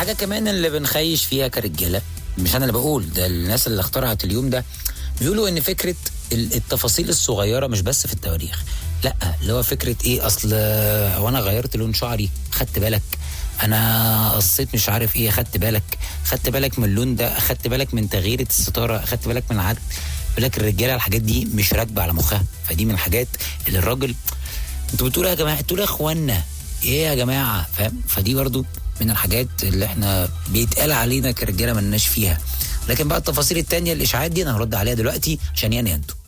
الحاجه كمان اللي بنخيش فيها كرجاله مش انا اللي بقول ده الناس اللي اخترعت اليوم ده بيقولوا ان فكره ال- التفاصيل الصغيره مش بس في التواريخ لا اللي هو فكره ايه اصل هو انا غيرت لون شعري خدت بالك انا قصيت مش عارف ايه خدت بالك خدت بالك من اللون ده خدت بالك من تغيير الستاره خدت بالك من العدل بالك الرجاله الحاجات دي مش راكبه على مخها فدي من الحاجات اللي الراجل انتوا بتقولوا يا جماعه تقولوا يا اخوانا ايه يا جماعه فاهم فدي برضو من الحاجات اللي احنا بيتقال علينا كرجاله ملناش فيها لكن بقى التفاصيل التانية الاشاعات دي انا هرد عليها دلوقتي عشان يعني انتوا